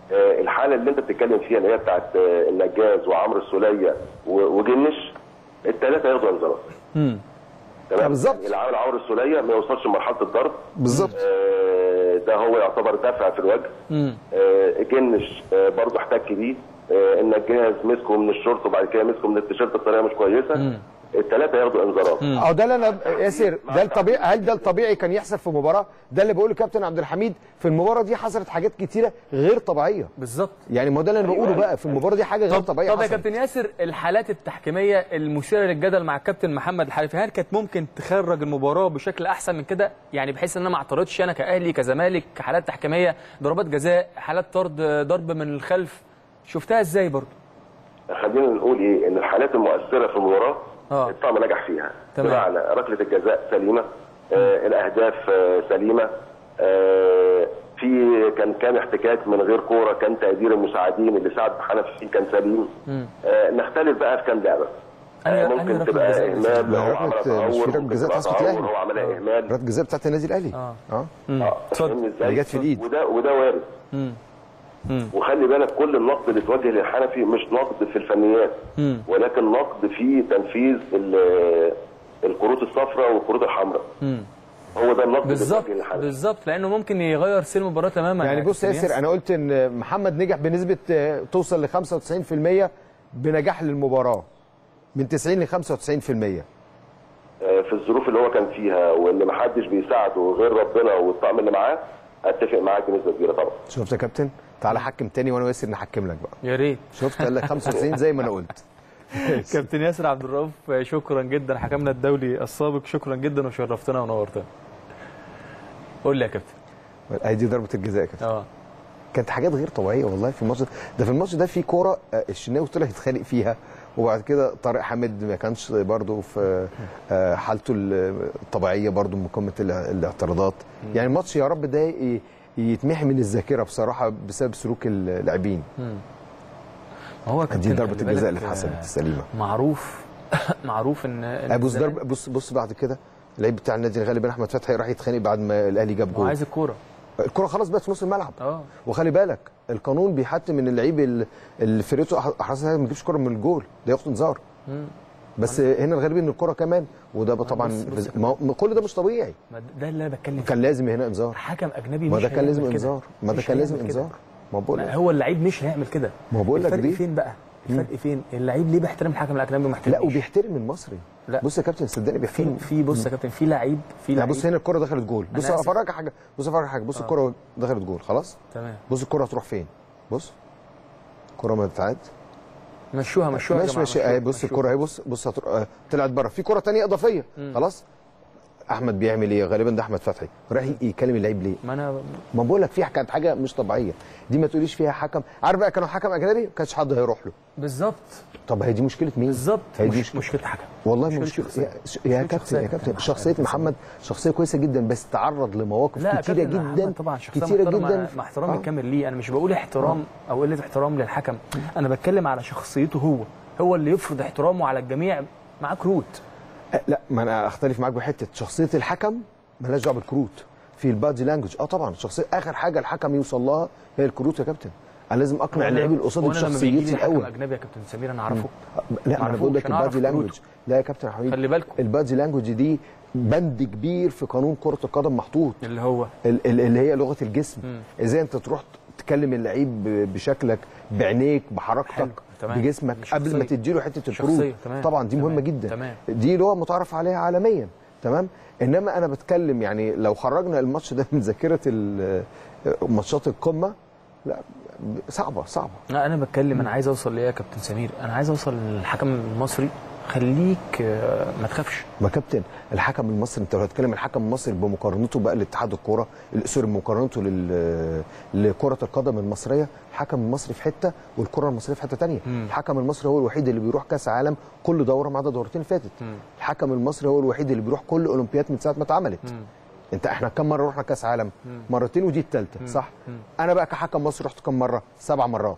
آه، الحاله اللي انت بتتكلم فيها اللي هي بتاعت آه، النجاز وعمرو السوليه و- وجنش الثلاثه ياخدوا انذارات تمام بالظبط. يعني العامل عمرو السوليه ما يوصلش لمرحله الضرب بالظبط آه، ده هو يعتبر دفع في الوجه آه، جنش آه، برضه احتك بيه آه، النجاز مسكه من الشورت وبعد كده مسكه من التيشيرت بطريقه مش كويسه الثلاثه ياخدوا انذارات اه ده اللي انا ياسر ده الطبيعي هل ده الطبيعي كان يحصل في مباراه ده اللي بقوله كابتن عبد الحميد في المباراه دي حصلت حاجات كتيره غير طبيعيه بالظبط يعني ما هو ده اللي انا بقوله بقى في المباراه دي حاجه غير طبيعيه طب يا حصلت. كابتن ياسر الحالات التحكيميه المثيره للجدل مع الكابتن محمد الحنفي هل كانت ممكن تخرج المباراه بشكل احسن من كده يعني بحيث ان انا ما اعترضش انا كاهلي كزمالك حالات تحكيميه ضربات جزاء حالات طرد ضرب من الخلف شفتها ازاي برضه خلينا نقول ايه ان الحالات المؤثره في المباراه آه. الطقم نجح فيها تمام. بمعنى ركله الجزاء سليمه آه الاهداف آه سليمه آه في كان كان احتكاك من غير كوره كان تقدير المساعدين اللي ساعد حنفي فيه كان سليم آه نختلف بقى في كام لعبه أنهي- آه أنهي ممكن ركلة تبقى جزاء؟ اهمال لا، هو عمل ركلة- تهور مش في ركلة ممكن جزاء تبقى حسبت تهور، الأهلي. هو عملها اهمال ركله الجزاء بتاعت النادي الاهلي آه. اه اه اتفضل. فاهمني ازاي؟ اللي جت في الإيد. وده وده وارد وخلي بالك كل النقد اللي اتوجه للحنفي مش نقد في الفنيات ولكن نقد في تنفيذ ال- الكروت الصفراء والكروت الحمراء هو ده النقد بالظبط اللي اتوجه للحنفي بالظبط لانه ممكن يغير سير المباراه تماما يعني يا بص كابتن ياسر انا قلت ان محمد نجح بنسبه آه، توصل ل 95% بنجاح للمباراه من 90 ل 95% آه، في الظروف اللي هو كان فيها وان ما حدش بيساعده غير ربنا والطقم اللي معاه اتفق معاك بنسبه كبيره طبعا شفت يا كابتن تعالى حكم تاني وانا وياسر نحكم لك بقى يا ريت شفت قال لك 95 زي ما انا قلت كابتن ياسر عبد الرؤوف شكرا جدا حكمنا الدولي السابق شكرا جدا وشرفتنا ونورتنا قول لي يا كابتن ادي ضربه الجزاء يا كابتن اه كانت حاجات غير طبيعيه والله في الماتش ده ده في الماتش ده في كوره آه، الشناوي طلع يتخانق فيها وبعد كده طارق حامد ما كانش برضه في آه، حالته الطبيعيه برضه من قمه الا- الاعتراضات يعني الماتش يا رب ده ي- يتمحي من الذاكره بصراحه بسبب سلوك اللاعبين ما هو دي كابتن ضربه خلي الجزاء بالك، اللي اتحسبت آه، السليمه معروف معروف ان إن آه، بص زمان ضرب بص بص بعد كده اللعيب بتاع النادي غالبا احمد فتحي راح يتخانق بعد ما الاهلي جاب هو جول عايز الكوره الكره خلاص بقت في نص الملعب اه وخلي بالك القانون بيحتم ان اللعيب ال- اللي فرقته أح- احرز ما يجيبش كره من الجول ده ياخد انذار بس هنا الغريب ان الكره كمان وده بقى طبعا بص- بص- ما ما كل ده مش طبيعي ما ده اللي انا بتكلم فيه كان لازم هنا انذار حكم اجنبي ما مش ده كان لازم هيعمل كده. انذار ما ده مش كان لازم هيعمل كده. انذار ما بقول ما لك هو اللعيب مش هيعمل كده ما هو بقول لك الفرق دي. فين بقى الفرق فين اللعيب ليه بيحترم الحكم الاجنبي وما لا يحترمش وبيحترم المصري لا. بص يا كابتن صدقني في بيحترم في بص يا كابتن في لعيب في يعني لعيب بص هنا الكره دخلت جول بص أنا آسف. افرجك حاجه بص افرجك حاجه بص الكره دخلت جول خلاص تمام بص الكره هتروح فين بص الكره ما تتعاد مشوها مشوها يا ماشي جماعة، ماشي مشوها، اهي بص مشوها. الكره اهي بص بص هتر... آه، طلعت بره في كره تانية اضافيه خلاص احمد بيعمل ايه غالبا ده احمد فتحي راح يكلم اللعيب ليه ما انا ما بقول لك فيها كانت حاجه مش طبيعيه دي ما تقوليش فيها حكم عارف بقى كانوا حكم اجنبي ما كانش حد هيروح له بالظبط طب هي دي مشكله مين بالظبط هي دي مش مشكله مشكله حكم والله مشكلة مشكله شخصية. يا, يا مشكلة كابتن شخصية يا يا كابتن كابتن شخصيه محمد. محمد شخصيه كويسه جدا بس تعرض لمواقف لا يا كتيره كابتن جدا محمد طبعا شخصيه كتيره محترمة، جدا مع احترامي آه. الكامل ليه انا مش بقول احترام او قله احترام للحكم انا بتكلم على شخصيته هو هو اللي يفرض احترامه على الجميع معاه كروت أه، لا ما انا اختلف معاك بحته شخصيه الحكم مالهاش دعوه بالكروت في البادي لانجوج اه طبعا شخصيه اخر حاجه الحكم يوصل لها هي الكروت يا كابتن انا لازم اقنع اللعيب اللي قصادي وأنا لما بيجي بشخصيتي لي حكم الاول اجنبي يا كابتن سمير انا اعرفه لا ما انا بقول لك معرفوش، أنا أعرف البادي كروته. لانجوج لا يا كابتن يا حبيبي خلي بالكم. البادي لانجوج دي بند كبير في قانون كره القدم محطوط اللي هو ال- ال- اللي هي لغه الجسم ازاي انت تروح تكلم اللعيب ب- بشكلك بعينيك بحركتك حلو، تمام. بجسمك شخصية. قبل ما تديله حته شخصية، الكروت تمام، طبعا دي مهمه تمام، جدا تمام. دي لغه متعارف عليها عالميا تمام انما انا بتكلم يعني لو خرجنا الماتش ده من ذاكره ال- ماتشات القمه لا صعبه صعبه لا انا بتكلم انا عايز اوصل ليه يا كابتن سمير انا عايز اوصل للحكم المصري خليك آه، ما تخافش ما كابتن الحكم المصري انت لو هتكلم الحكم المصري بمقارنته بقى لاتحاد الكوره سوري بمقارنته لل... لكره القدم المصريه الحكم المصري في حته والكره المصريه في حته تانية الحكم المصري هو الوحيد اللي بيروح كاس عالم كل دوره ما عدا دورتين فاتت الحكم المصري هو الوحيد اللي بيروح كل اولمبياد من ساعه ما اتعملت انت احنا كم مره رحنا كاس عالم مرتين ودي الثالثه صح انا بقى كحكم مصري رحت كم مره سبع مرات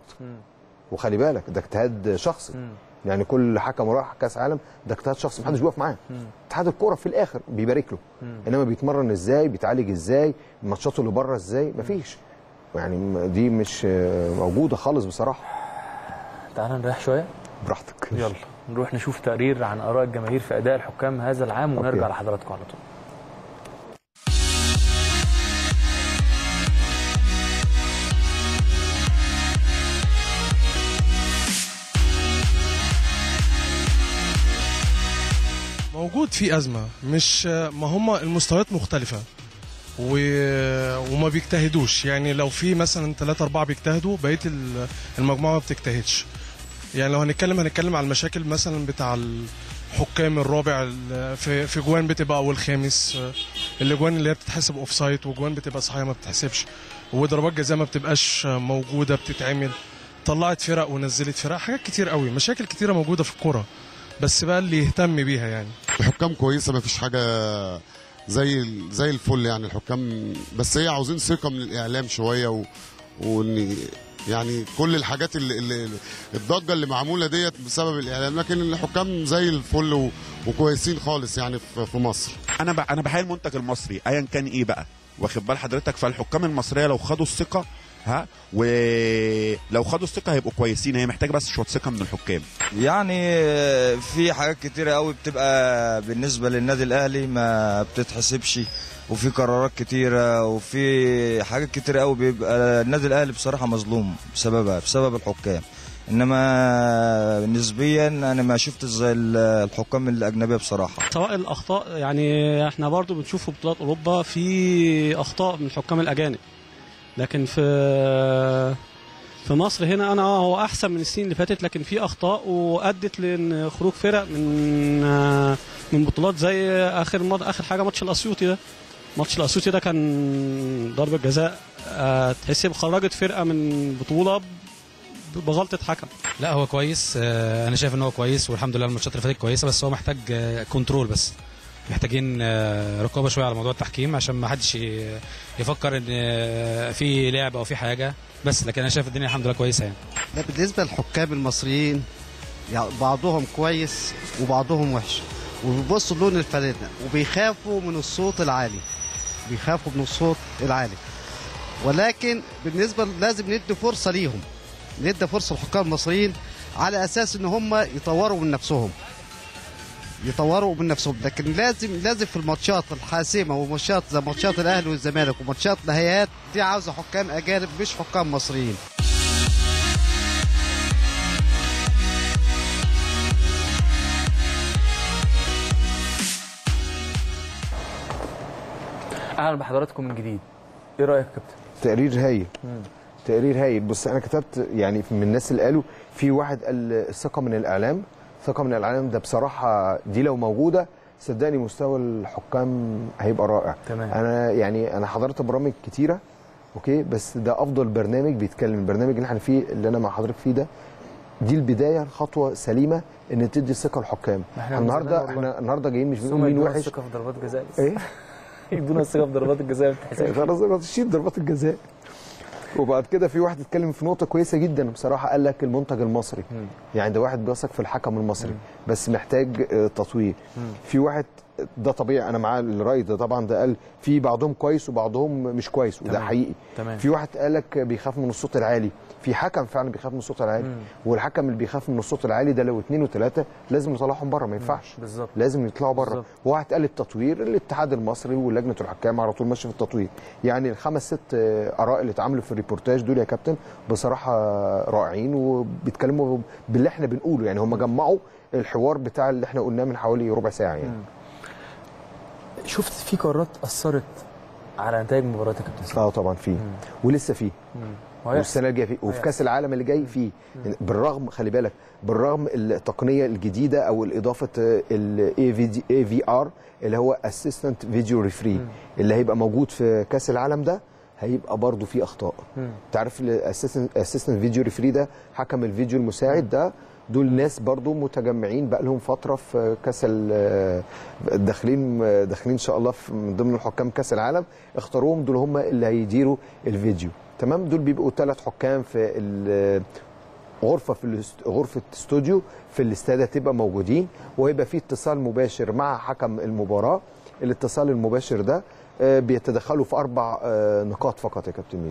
وخلي بالك ده اجتهاد شخصي يعني كل حكم راح كاس عالم ده اجتهاد شخصي محدش بيقف معاه اتحاد الكوره في الاخر بيبارك له انما بيتمرن ازاي بيتعالج ازاي ماتشاته اللي بره ازاي مفيش يعني م- دي مش آه، موجوده خالص بصراحه تعال نريح شويه براحتك يلا نروح نشوف تقرير عن اراء الجماهير في اداء الحكام هذا العام ونرجع أوكي. لحضراتكم على طول موجود في أزمة مش ما هم المستويات مختلفة و... وما بيجتهدوش يعني لو في مثلا ثلاثة أربعة بيجتهدوا بقية ال- المجموعة ما بتجتهدش يعني لو هنتكلم هنتكلم على المشاكل مثلا بتاع الحكام الرابع ال- في في جوان بتبقى أول خامس الاجوان اللي هي بتتحسب اوف سايد وجوان بتبقى صحيحة ما بتتحسبش وضربات جزاء ما بتبقاش موجودة بتتعمل طلعت فرق ونزلت فرق حاجات كتير قوي مشاكل كتيرة موجودة في الكرة بس بقى اللي يهتم بيها يعني الحكام كويسه ما فيش حاجه زي ال- زي الفل يعني الحكام بس هي عاوزين ثقه من الاعلام شويه و... وان يعني كل الحاجات اللي, اللي الضجه اللي معموله ديت بسبب الاعلام لكن الحكام زي الفل و... وكويسين خالص يعني في في مصر انا ب... انا بحيي المنتج المصري ايا كان ايه بقى واخد بال حضرتك فالحكام المصريه لو خدوا الثقه ها ولو خدوا الثقه هيبقوا كويسين هي محتاجه بس شويه ثقه من الحكام يعني في حاجات كتيرة قوي بتبقى بالنسبة للنادي الأهلي ما بتتحسبش وفي قرارات كتيرة وفي حاجات كتيرة قوي بيبقى النادي الأهلي بصراحة مظلوم بسببها بسبب الحكام انما نسبيا انا ما شفت زي الحكام الاجنبيه بصراحه سواء الاخطاء يعني احنا برضو بنشوف في بطولات اوروبا في اخطاء من الحكام الاجانب لكن في في مصر هنا انا اه هو احسن من السنين اللي فاتت لكن في اخطاء وادت لان خروج فرق من آه، من بطولات زي اخر مر... اخر حاجه ماتش الاسيوطي ده ماتش الاسيوطي ده كان ضربه جزاء آه، تحسب خرجت فرقه من بطوله ب- بغلطه حكم لا هو كويس آه، انا شايف ان هو كويس والحمد لله الماتشات اللي فاتت كويسه بس هو محتاج آه، كنترول بس محتاجين آه، رقابه شويه على موضوع التحكيم عشان ما حدش ي- يفكر ان آه، في لعب او في حاجه بس لكن انا شايف الدنيا الحمد لله كويسه يعني ده بالنسبة للحكام المصريين يعني بعضهم كويس وبعضهم وحش وبيبصوا لون الفانلة وبيخافوا من الصوت العالي بيخافوا من الصوت العالي ولكن بالنسبة لازم ندي فرصة ليهم ندي فرصة للحكام المصريين على أساس إن هم يطوروا من نفسهم يطوروا من نفسهم لكن لازم لازم في الماتشات الحاسمة وماتشات زي ماتشات الأهلي والزمالك وماتشات نهائيات دي عاوزة حكام أجانب مش حكام مصريين اهلا بحضراتكم من جديد ايه رايك يا كابتن تقرير هايل تقرير هايل بص انا كتبت يعني من الناس اللي قالوا في واحد قال الثقه من الاعلام ثقه من الاعلام ده بصراحه دي لو موجوده صدقني مستوى الحكام هيبقى رائع تمام. انا يعني انا حضرت برامج كتيره اوكي بس ده افضل برنامج بيتكلم البرنامج اللي احنا فيه اللي انا مع حضرتك فيه ده دي البدايه خطوه سليمه ان تدي ثقه الحكام إحنا من النهارده زمان والله. احنا النهارده جايين مش ثم بنقول مين يدونا وحش الثقه في ضربات الجزاء بس ايه يدونا الثقه في ضربات الجزاء ما بتتحسبش خلاص خلاص شيل ضربات الجزاء وبعد كده في واحد اتكلم في نقطه كويسه جدا بصراحه قال لك المنتج المصري مم. يعني ده واحد بيثق في الحكم المصري بس محتاج آه، تطوير في واحد ده طبيعي انا معاه الراي ده طبعا ده قال في بعضهم كويس وبعضهم مش كويس وده تمام. حقيقي تمام. في واحد قال لك بيخاف من الصوت العالي في حكم فعلا بيخاف من الصوت العالي مم. والحكم اللي بيخاف من الصوت العالي ده لو اثنين وثلاثه لازم نطلعهم بره ما ينفعش بالظبط لازم يطلعوا بره بالظبط. وواحد قال التطوير الاتحاد المصري ولجنه الحكام على طول ماشيه في التطوير يعني الخمس ست آه، اراء اللي اتعملوا في الريبورتاج دول يا كابتن بصراحه رائعين وبيتكلموا باللي احنا بنقوله يعني هم جمعوا الحوار بتاع اللي احنا قلناه من حوالي ربع ساعه يعني شفت في قرارات اثرت على نتائج مباراه يا كابتن سيف اه طبعا في ولسه في وهيحصل. والسنه الجايه في وفي كاس العالم اللي جاي في بالرغم خلي بالك بالرغم التقنيه الجديده او الاضافه الاي في اي في ار اللي هو اسيستنت فيديو ريفري اللي هيبقى موجود في كاس العالم ده هيبقى برضه فيه اخطاء انت عارف الاسيستنت فيديو ريفري ده حكم الفيديو المساعد ده دول ناس برضو متجمعين بقى لهم فتره في كاس ال- داخلين داخلين ان شاء الله في من ضمن الحكام كاس العالم اختاروهم دول هم اللي هيديروا الفيديو تمام دول بيبقوا ثلاث حكام في ال- غرفه في الاست- غرفه استوديو في الاستاد هتبقى موجودين وهيبقى في اتصال مباشر مع حكم المباراه الاتصال المباشر ده آه، بيتدخلوا في اربع آه، نقاط فقط يا كابتن ميدو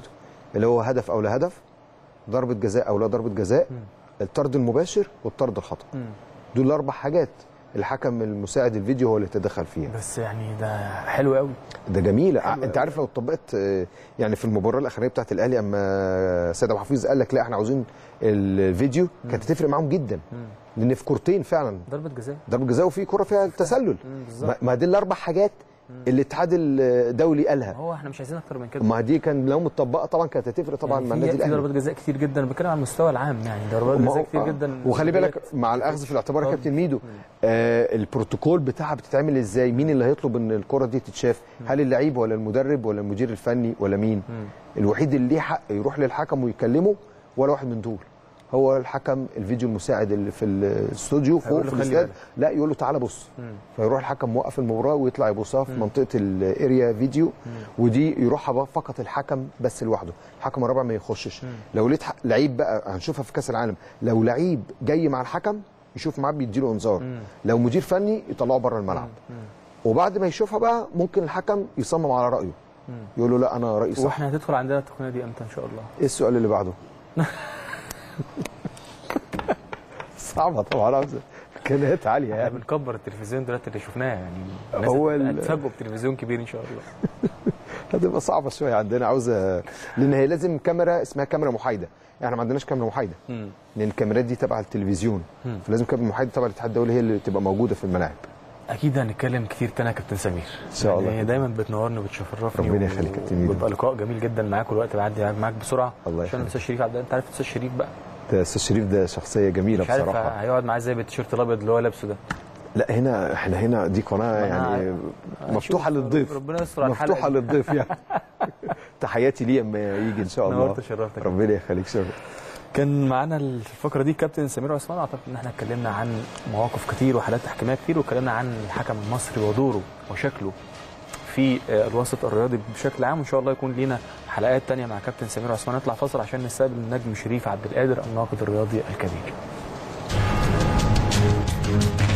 اللي هو هدف او لا هدف ضربه جزاء او لا ضربه جزاء الطرد المباشر والطرد الخطا مم. دول الاربع حاجات الحكم المساعد الفيديو هو اللي يتدخل فيها بس يعني ده حلو قوي ده جميل انت عارف لو اتطبقت آه، يعني في المباراه الاخرانيه بتاعت الاهلي اما سيد ابو حفيظ قال لك لا احنا عاوزين الفيديو كانت هتفرق معاهم جدا لان في كورتين فعلا ضربه جزاء ضربه جزاء وفي كره فيها تسلل بالظبط. ما- ما دي الاربع حاجات اللي الاتحاد الدولي قالها هو احنا مش عايزين اكتر من كده ما دي كان لو متطبقه طبعا كانت هتفرق طبعا يعني مع في- النادي في الاهلي ضربات جزاء كتير جدا بتكلم على المستوى العام يعني ضربات ما جزاء هو- كتير آه. جدا وخلي بالك مع الاخذ في الاعتبار يا كابتن ميدو آه البروتوكول بتاعها بتتعمل ازاي مين اللي هيطلب ان الكره دي تتشاف هل اللعيب ولا المدرب ولا المدير الفني ولا مين الوحيد اللي ليه حق يروح للحكم ويكلمه ولا واحد من دول هو الحكم الفيديو المساعد اللي في الاستوديو فوق هيقول له في خلي الاستاد بالك. لا يقول له تعالى بص فيروح الحكم موقف المباراه ويطلع يبصها في منطقه الاريا فيديو ودي يروحها بقى فقط الحكم بس لوحده الحكم الرابع ما يخشش لو لقيت ح- لعيب بقى هنشوفها في كاس العالم لو لعيب جاي مع الحكم يشوف معاه بيديله انذار لو مدير فني يطلعه بره الملعب وبعد ما يشوفها بقى ممكن الحكم يصمم على رايه يقول له لا انا رايي صح واحنا هتدخل عندنا التقنيه دي امتى ان شاء الله ايه السؤال اللي بعده صعبه طبعا عاوزه امكانيات عاليه احنا يعني بنكبر التلفزيون دلوقتي اللي شفناه يعني الناس هو ال- هتفاجئوا بتلفزيون كبير ان شاء الله هتبقى صعبه شويه عندنا عاوزه لان هي لازم كاميرا اسمها كاميرا محايده احنا ما عندناش كاميرا محايده لان الكاميرات دي تبع التلفزيون فلازم كاميرا محايده تبع الاتحاد الدولي هي اللي تبقى موجوده في الملاعب اكيد هنتكلم كتير تاني يا كابتن سمير إن شاء الله. يعني دايما بتنورني وبتشرفني ربنا يخليك يا كابتن ميدو. بيبقى لقاء جميل جدا معاك والوقت بيعدي معاك بسرعه الله عشان يخليك. الاستاذ شريف عبد انت عارف الاستاذ شريف بقى ده استاذ شريف ده شخصيه جميله مش عارف بصراحه هيقعد معاه ازاي بالتيشيرت الابيض اللي هو لابسه ده لا هنا احنا هنا دي قناه يعني مفتوحه هنشوف. للضيف ربنا يستر على الحلقه مفتوحه دي. للضيف يعني تحياتي ليه اما يجي ان شاء الله نورت وشرفتك. ربنا يخليك شكرا كان معانا الفقره دي كابتن سمير عثمان اعتقد ان احنا اتكلمنا عن مواقف كتير وحالات تحكيميه كتير واتكلمنا عن الحكم المصري ودوره وشكله في آه، الوسط الرياضي بشكل عام وان شاء الله يكون لينا حلقات تانية مع كابتن سمير عثمان نطلع فاصل عشان نستقبل النجم شريف عبد القادر الناقد الرياضي الكبير